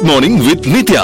Mid morning with Nithya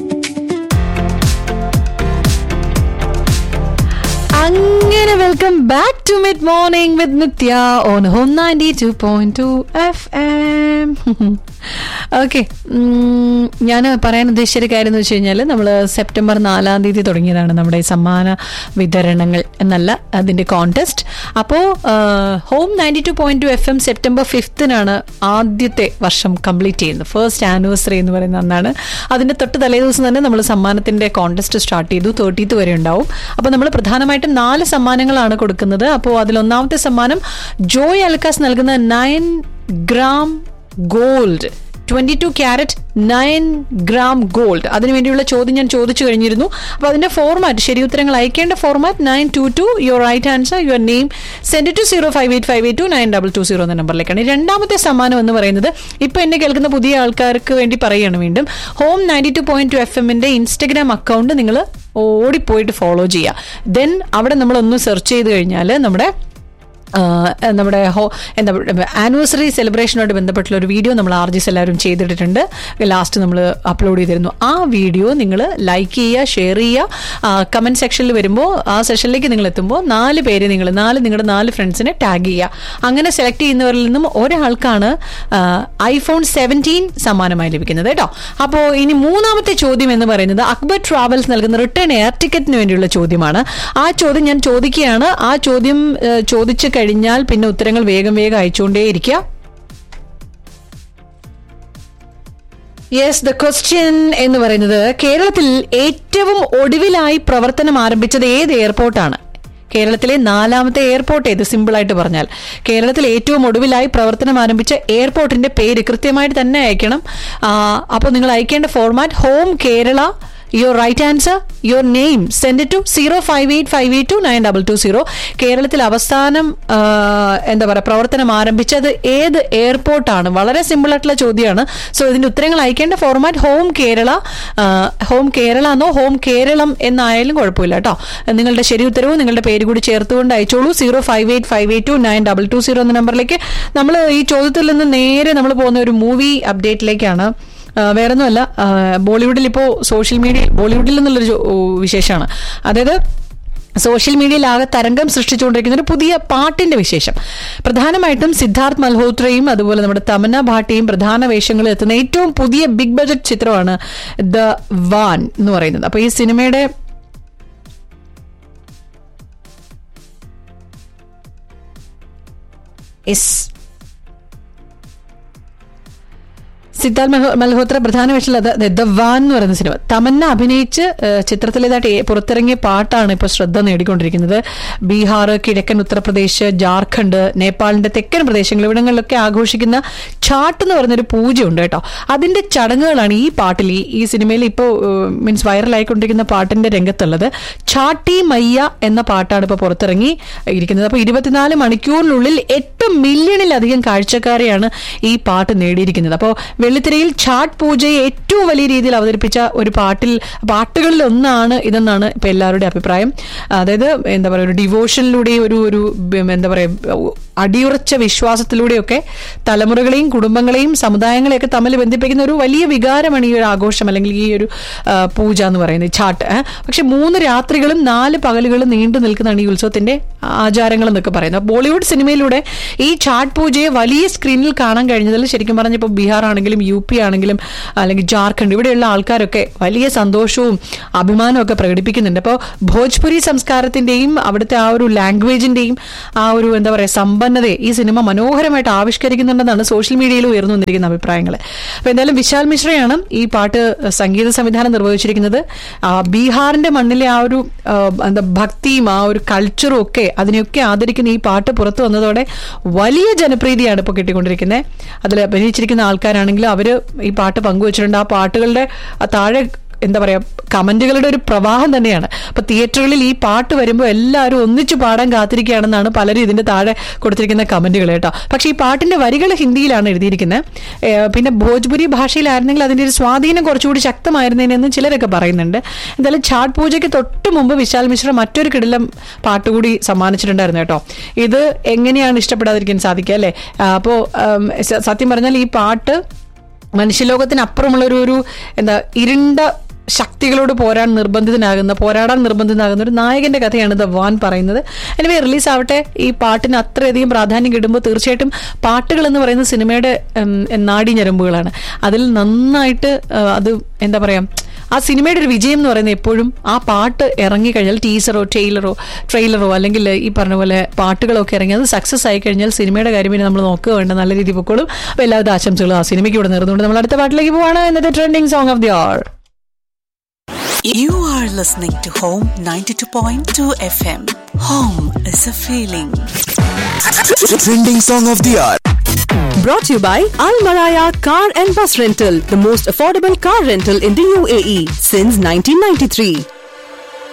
അങ്ങനെ welcome back to mid morning with Nithya on home ninety two point two F M okay ഞാൻ പറയാൻ ഉദ്ദേശിച്ച ഒരു കാര്യം എന്ന് വെച്ച് കഴിഞ്ഞാൽ നമ്മൾ സെപ്റ്റംബർ നാലാം തീയതി തുടങ്ങിയതാണ് നമ്മുടെ ഈ സമ്മാന വിതരണങ്ങൾ എന്നല്ല അതിൻ്റെ കോൺടെസ്റ്റ് അപ്പോൾ home ninety two point two F M September ഫിഫ്തിനാണ് ആദ്യത്തെ വർഷം കംപ്ലീറ്റ് ചെയ്യുന്നത് ഫസ്റ്റ് ആനിവേഴ്സറി എന്ന് പറയുന്ന അന്നാണ് അതിൻ്റെ തൊട്ട് തലേ ദിവസം തന്നെ നമ്മൾ സമ്മാനത്തിൻ്റെ കോൺടെസ്റ്റ് സ്റ്റാർട്ട് ചെയ്തു തേർട്ടീത്ത് വരെ ഉണ്ടാവും അപ്പോൾ നമ്മൾ പ്രധാനമായിട്ടും നാല് സമ്മാനങ്ങളാണ് കൊടുക്കുന്നത് അപ്പോൾ അതിൽ ഒന്നാമത്തെ സമ്മാനം ജോയ് അൽക്കാസ് നൽകുന്ന nine gram gold twenty two carat nine gram gold അതിനുവേണ്ടിയുള്ള ചോദ്യം ഞാൻ ചോദിച്ചു കഴിഞ്ഞിരുന്നു അപ്പോൾ അതിന്റെ ഫോർമാറ്റ് ശരി ഉത്തരങ്ങൾ അയക്കേണ്ട format nine two two your right answer your name send to zero five eight five eight two nine double two zero എന്ന നമ്പറിലേക്കാണ് ഈ രണ്ടാമത്തെ സമ്മാനം എന്ന് പറയുന്നത് ഇപ്പൊ എന്നെ കേൾക്കുന്ന പുതിയ ആൾക്കാർക്ക് വേണ്ടി പറയുകയാണ് വീണ്ടും home ninety two point two F എമ്മിന്റെ ഇൻസ്റ്റഗ്രാം അക്കൗണ്ട് നിങ്ങൾ ഓടിപ്പോയിട്ട് ഫോളോ ചെയ്യുക ദെൻ അവിടെ നമ്മൾ ഒന്ന് സെർച്ച് ചെയ്ത് കഴിഞ്ഞാൽ നമ്മുടെ ആ, നമ്മുടെ ഹോ എന്താ ആനിവേഴ്സറി സെലിബ്രേഷനോട് ബന്ധപ്പെട്ടുള്ള ഒരു വീഡിയോ നമ്മൾ ആർ ജിസ് എല്ലാവരും ചെയ്തിട്ടിട്ടുണ്ട് ലാസ്റ്റ് നമ്മൾ അപ്ലോഡ് ചെയ്തിരുന്നു ആ വീഡിയോ നിങ്ങൾ ലൈക്ക് ചെയ്യുക ഷെയർ ചെയ്യുക കമൻറ്റ് സെക്ഷനിൽ വരുമ്പോൾ ആ സെഷനിലേക്ക് നിങ്ങൾ എത്തുമ്പോൾ നാല് പേര് നിങ്ങൾ നാല് നിങ്ങളുടെ നാല് ഫ്രണ്ട്സിനെ ടാഗ് ചെയ്യുക അങ്ങനെ സെലക്ട് ചെയ്യുന്നവരിൽ നിന്നും ഒരാൾക്കാണ് ഐഫോൺ സെവൻറ്റീൻ സമ്മാനമായി ലഭിക്കുന്നത് കേട്ടോ അപ്പോൾ ഇനി മൂന്നാമത്തെ ചോദ്യം എന്ന് പറയുന്നത് അക്ബർ ട്രാവൽസ് നൽകുന്ന റിട്ടേൺ എയർ ടിക്കറ്റിന് വേണ്ടിയുള്ള ചോദ്യമാണ് ആ ചോദ്യം ഞാൻ ചോദിക്കുകയാണ് ആ ചോദ്യം ഏഹ്, ചോദിച്ചു കഴിഞ്ഞാൽ പിന്നെ ഉത്തരങ്ങൾ വേഗം വേഗം അയച്ചുകൊണ്ടേയിരിക്കുക യെസ് ദ ക്വസ്റ്റ്യൻ എന്ന് പറയുന്നത് കേരളത്തിൽ ഏറ്റവും ഒടുവിലായി പ്രവർത്തനം ആരംഭിച്ചത് ഏത് എയർപോർട്ടാണ് കേരളത്തിലെ നാലാമത്തെ എയർപോർട്ട് ഏത് സിമ്പിൾ ആയിട്ട് പറഞ്ഞാൽ കേരളത്തിൽ ഏറ്റവും ഒടുവിലായി പ്രവർത്തനം ആരംഭിച്ച എയർപോർട്ടിന്റെ പേര് കൃത്യമായിട്ട് തന്നെ അയക്കണം അപ്പോൾ നിങ്ങൾ അയക്കേണ്ട format home Kerala your right answer your name send to zero five eight five eight two nine double two zero കേരളത്തിൽ അവസാനം ആ, എന്താ പറയുക പ്രവർത്തനം ആരംഭിച്ചത് ഏത് എയർപോർട്ടാണ് വളരെ സിമ്പിൾ ആയിട്ടുള്ള ചോദ്യമാണ് സോ ഇതിന്റെ ഉത്തരങ്ങൾ അയക്കേണ്ട ഫോർമാറ്റ് ഹോം കേരള ആ, ഹോം കേരള എന്നോ ഹോം കേരളം എന്നായാലും കുഴപ്പമില്ല കേട്ടോ നിങ്ങളുടെ ശരി ഉത്തരവും നിങ്ങളുടെ പേര് കൂടി ചേർത്തുകൊണ്ട് അയച്ചോളൂ zero five eight five eight two nine double two zero എന്ന നമ്പറിലേക്ക് നമ്മൾ ഈ ചോദ്യത്തിൽ നിന്ന് നേരെ നമ്മൾ പോകുന്ന ഒരു മൂവി അപ്ഡേറ്റിലേക്കാണ് ആ, വേറൊന്നുമല്ല ആ, ബോളിവുഡിൽ ഇപ്പോൾ സോഷ്യൽ മീഡിയ ബോളിവുഡിൽ നിന്നുള്ളൊരു ചോ- ഓ, വിശേഷമാണ് അതായത് സോഷ്യൽ മീഡിയയിൽ ആകെ തരംഗം സൃഷ്ടിച്ചുകൊണ്ടിരിക്കുന്ന ഒരു പുതിയ പാട്ടിന്റെ വിശേഷം പ്രധാനമായിട്ടും സിദ്ധാർത്ഥ് മൽഹോത്രയും അതുപോലെ നമ്മുടെ തമന്ന ഭാട്ടിയും പ്രധാന വേഷങ്ങളിൽ എത്തുന്ന ഏറ്റവും പുതിയ ബിഗ് ബജറ്റ് ചിത്രമാണ് ദ വാൻ എന്ന് പറയുന്നത് അപ്പൊ ഈ സിനിമയുടെ എസ് സിദ്ധാർത്ഥ് മൽഹോ- മൽഹോത്ര പ്രധാന വേഷത്തിൽ ദ വാൻ എന്ന് പറയുന്ന സിനിമ തമന്ന അഭിനയിച്ച് ഏഹ്, ചിത്രത്തിലേതായിട്ട് ഏ- പുറത്തിറങ്ങിയ പാട്ടാണ് ഇപ്പോൾ ശ്രദ്ധ നേടിക്കൊണ്ടിരിക്കുന്നത് ബീഹാർ കിഴക്കൻ ഉത്തർപ്രദേശ് ജാർഖണ്ഡ് നേപ്പാളിന്റെ തെക്കൻ പ്രദേശങ്ങൾ ഇവിടങ്ങളിലൊക്കെ ആഘോഷിക്കുന്ന ചാട്ട് എന്ന് പറയുന്നൊരു പൂജയുണ്ട് കേട്ടോ അതിന്റെ ചടങ്ങുകളാണ് ഈ പാട്ടിൽ ഈ ഈ സിനിമയിൽ ഇപ്പോൾ മീൻസ് വൈറലായിക്കൊണ്ടിരിക്കുന്ന പാട്ടിന്റെ രംഗത്തുള്ളത് ചാട്ടി മയ്യ എന്ന പാട്ടാണ് ഇപ്പോൾ പുറത്തിറങ്ങി ഇരിക്കുന്നത് അപ്പോൾ ഇരുപത്തിനാല് മണിക്കൂറിനുള്ളിൽ എട്ട് മില്യണിലധികം കാഴ്ചക്കാരെയാണ് ഈ പാട്ട് നേടിയിരിക്കുന്നത് അപ്പോൾ വെള്ളിത്തിരയിൽ ഛാട്ട് പൂജയെ ഏറ്റവും വലിയ രീതിയിൽ അവതരിപ്പിച്ച ഒരു പാട്ടിൽ പാട്ടുകളിൽ ഒന്നാണ് ഇതെന്നാണ് ഇപ്പൊ എല്ലാവരുടെയും അഭിപ്രായം അതായത് എന്താ പറയുക ഒരു ഡിവോഷനിലൂടെ ഒരു ഒരു ബ- എന്താ പറയുക അടിയുറച്ച വിശ്വാസത്തിലൂടെയൊക്കെ തലമുറകളെയും കുടുംബങ്ങളെയും സമുദായങ്ങളെയൊക്കെ തമ്മിൽ ബന്ധിപ്പിക്കുന്ന ഒരു വലിയ വികാരമാണ് ഈ ഒരു ആഘോഷം അല്ലെങ്കിൽ ഈ ഒരു ആ, പൂജ എന്ന് പറയുന്നത് ചാട്ട് ഏ. പക്ഷെ മൂന്ന് രാത്രികളും നാല് പകലുകളും നീണ്ടു നിൽക്കുന്നതാണ് ഈ ഉത്സവത്തിന്റെ ആചാരങ്ങൾ എന്നൊക്കെ പറയുന്നത് ബോളിവുഡ് സിനിമയിലൂടെ ഈ ചാട്ട് പൂജയെ വലിയ സ്ക്രീനിൽ കാണാൻ കഴിഞ്ഞതിൽ ശരിക്കും പറഞ്ഞപ്പോൾ ബീഹാർ ആണെങ്കിലും യു പി ആണെങ്കിലും അല്ലെങ്കിൽ ജാർഖണ്ഡ് ഇവിടെയുള്ള ആൾക്കാരൊക്കെ വലിയ സന്തോഷവും അഭിമാനവും ഒക്കെ പ്രകടിപ്പിക്കുന്നുണ്ട് അപ്പോൾ ഭോജ്പുരി സംസ്കാരത്തിന്റെയും അവിടുത്തെ ആ ഒരു ലാംഗ്വേജിന്റെയും ആ ഒരു എന്താ പറയുക സമ്പന്നതയെ ഈ സിനിമ മനോഹരമായിട്ട് ആവിഷ്കരിക്കുന്നുണ്ടെന്നാണ് സോഷ്യൽ മീഡിയയിൽ ഉയർന്നു വന്നിരിക്കുന്ന അഭിപ്രായങ്ങൾ അപ്പോൾ എന്തായാലും വിശാൽ മിശ്രയാണ് ഈ പാട്ട് സംഗീത സംവിധാനം നിർവഹിച്ചിരിക്കുന്നത് ആ, ബീഹാറിന്റെ മണ്ണിലെ ആ ഒരു ആ, എന്താ ഭക്തിയും ആ ഒരു കൾച്ചറും ഒക്കെ അതിനെയൊക്കെ ആദരിക്കുന്ന ഈ പാട്ട് പുറത്തു വന്നതോടെ വലിയ ജനപ്രീതിയാണ് ഇപ്പോൾ കിട്ടിക്കൊണ്ടിരിക്കുന്നത് അതിൽ അഭിനയിച്ചിരിക്കുന്ന ആൾക്കാരാണെങ്കിലും അവർ ഈ പാട്ട് പങ്കുവച്ചിട്ടുണ്ട് ആ പാട്ടുകളുടെ ആ താഴെ എന്താ പറയാ കമന്റുകളുടെ ഒരു പ്രവാഹം തന്നെയാണ് അപ്പൊ തിയേറ്ററുകളിൽ ഈ പാട്ട് വരുമ്പോൾ എല്ലാവരും ഒന്നിച്ചു പാടാൻ കാത്തിരിക്കുകയാണെന്നാണ് പലരും ഇതിന്റെ താഴെ കൊടുത്തിരിക്കുന്ന കമന്റുകൾ കേട്ടോ പക്ഷെ ഈ പാട്ടിന്റെ വരികൾ ഹിന്ദിയിലാണ് എഴുതിയിരിക്കുന്നത് ഏഹ് പിന്നെ ഭോജ്പുരി ഭാഷയിലായിരുന്നെങ്കിൽ അതിന്റെ ഒരു സ്വാധീനം കുറച്ചുകൂടി ശക്തമായിരുന്നതിനെന്ന് ചിലരൊക്കെ പറയുന്നുണ്ട് എന്തായാലും ഛാട്ട് പൂജയ്ക്ക് തൊട്ട് മുമ്പ് വിശാൽ മിശ്ര മറ്റൊരു കിടിലം പാട്ടുകൂടി സമ്മാനിച്ചിട്ടുണ്ടായിരുന്നു കേട്ടോ ഇത് എങ്ങനെയാണ് ഇഷ്ടപ്പെടാതിരിക്കാൻ സാധിക്കുക അല്ലേ അപ്പോൾ സത്യം പറഞ്ഞാൽ ഈ പാട്ട് മനുഷ്യലോകത്തിനപ്പുറമുള്ള ഒരു ഒരു എന്താ ഇരുണ്ട ശക്തികളോട് പോരാൻ നിർബന്ധിതനാകുന്ന പോരാടാൻ നിർബന്ധിതനാകുന്ന ഒരു നായകന്റെ കഥയാണ് ദ വാൻ പറയുന്നത് എനിവേ റിലീസ് ആവട്ടെ ഈ പാട്ടിന് അത്രയധികം പ്രാധാന്യം കിട്ടുമ്പോൾ തീർച്ചയായിട്ടും പാട്ടുകൾ എന്ന് പറയുന്ന സിനിമയുടെ ഉം, നാഡി ഞരമ്പുകളാണ് അതിൽ നന്നായിട്ട് ആ, അത് എന്താ പറയാ ആ സിനിമയുടെ ഒരു വിജയം എന്ന് പറയുന്നത് എപ്പോഴും ആ പാട്ട് ഇറങ്ങിക്കഴിഞ്ഞാൽ ടീസറോ ട്രെയിലറോ ട്രെയിലറോ അല്ലെങ്കിൽ ഈ പറഞ്ഞ പോലെ പാട്ടുകളൊക്കെ ഇറങ്ങി അത് സക്സസ് ആയി കഴിഞ്ഞാൽ സിനിമയുടെ കാര്യം പിന്നെ നമ്മൾ നോക്കുക വേണ്ട നല്ല രീതിയിൽ പൊക്കോളും അപ്പോൾ എല്ലാവിധ ആശംസകളും ആ സിനിമയ്ക്ക് ഇവിടെ നേർന്നുകൊണ്ട് നമ്മൾ അടുത്ത പാട്ടിലേക്ക് പോവാണ് ഇന്നത്തെ trending song of the all You are listening to Home 92.2 FM. Home is a feeling. Trending song of the hour. Brought to you by Al Maraya Car and Bus Rental, the most affordable car rental in the UAE since 1993.